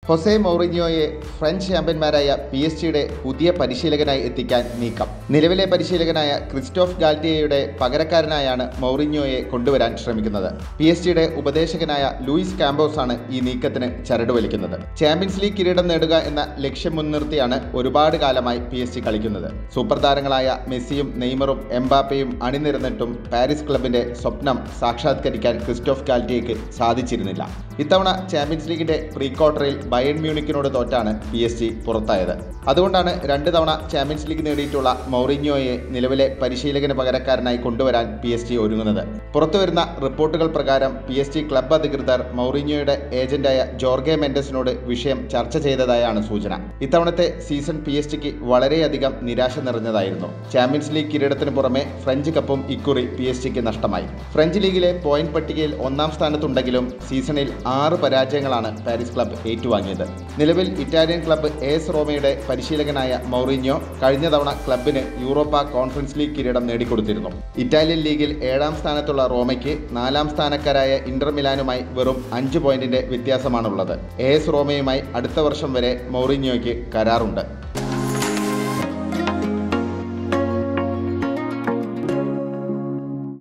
Jose മൗറിഞ്ഞോയെ French ചാമ്പ്യന്മാരായ P S ജിയുടെ പുതിയ പരിശീലകനായി എത്തിക്കാൻ നീക്കം നിലവിലെ പരിശീലകനായ ക്രിസ്റ്റോഫ് ഗാൽറ്റിയയുടെ പകരക്കാരനായാണ് മൗറിഞ്ഞോയെ കൊണ്ടുവരാൻ ശ്രമിക്കുന്നത് പി എസ് ജിയുടെ ഉപദേശകനായ ലൂയിസ് കാമ്പോസ് ആണ് ഈ നീക്കത്തിന് ചരട് വലിക്കുന്നത് ചാമ്പ്യൻസ് ലീഗ് കിരീടം നേടുക എന്ന ലക്ഷ്യം മുൻനിർത്തിയാണ് ഒരുപാട് കാലമായി പി എസ് ജി കളിക്കുന്നത് സൂപ്പർ താരങ്ങളായ മെസ്സിയും നെയ്മറും എംബാപ്പയും അണിനിരന്നിട്ടും പാരീസ് ക്ലബിന്റെ സ്വപ്നം സാക്ഷാത്കരിക്കാൻ ക്രിസ്റ്റോഫ് ഗാൽറ്റിയയ്ക്ക് സാധിച്ചിരുന്നില്ല ഇത്തവണ ചാമ്പ്യൻസ് ലീഗിന്റെ പ്രീ ക്വാർട്ടറിൽ ബയൺ മ്യൂണിക്കിനോട് തോറ്റാണ് പി എസ് ജി പുറത്തായത് അതുകൊണ്ടാണ് രണ്ട് തവണ ചാമ്പ്യൻസ് ലീഗ് നേടിയിട്ടുള്ള മൗറിഞ്ഞോയെ നിലവിലെ പരിശീലകന് പകരക്കാരനായി കൊണ്ടുവരാൻ പി എസ് ജി ഒരുങ്ങുന്നത് പുറത്തുവരുന്ന റിപ്പോർട്ടുകൾ പ്രകാരം പി എസ് ജി ക്ലബ് അധികൃതർ മൗറിഞ്ഞോയുടെ ഏജന്റായ ജോർഗെ മെൻഡസിനോട് വിഷയം ചർച്ച ചെയ്തതായാണ് സൂചന ഇത്തവണത്തെ സീസൺ പി എസ് ജിക്ക് വളരെയധികം നിരാശ നിറഞ്ഞതായിരുന്നു ചാമ്പ്യൻസ് ലീഗ് കിരീടത്തിന് പുറമെ ഫ്രഞ്ച് കപ്പും ഇക്കുറി പി എസ് ജിക്ക് നഷ്ടമായി ഫ്രഞ്ച് ലീഗിലെ പോയിന്റ് പട്ടികയിൽ ഒന്നാം സ്ഥാനത്തുണ്ടെങ്കിലും സീസണിൽ ആറ് പരാജയങ്ങളാണ് പാരീസ് ക്ലബ് ഏറ്റുവാങ്ങിയത് നിലവിൽ ഇറ്റാലിയൻ ക്ലബ്ബ് എസ് റോമയുടെ പരിശീലകനായ മൗറിഞ്ഞോ കഴിഞ്ഞ തവണ ക്ലബിന് യൂറോപ്പ കോൺഫറൻസ് ലീഗ് കിരീടം നേടിക്കൊടുത്തിരുന്നു ഇറ്റാലിയൻ ലീഗിൽ ഏഴാം സ്ഥാനത്തുള്ള റോമയ്ക്ക് നാലാം സ്ഥാനക്കാരായ ഇന്റർ മിലാനുമായി വെറും അഞ്ച് പോയിന്റിന്റെ വ്യത്യാസമാണുള്ളത് എസ് റോമയുമായി അടുത്ത വർഷം വരെ മൗറിഞ്ഞോയ്ക്ക് കരാറുണ്ട്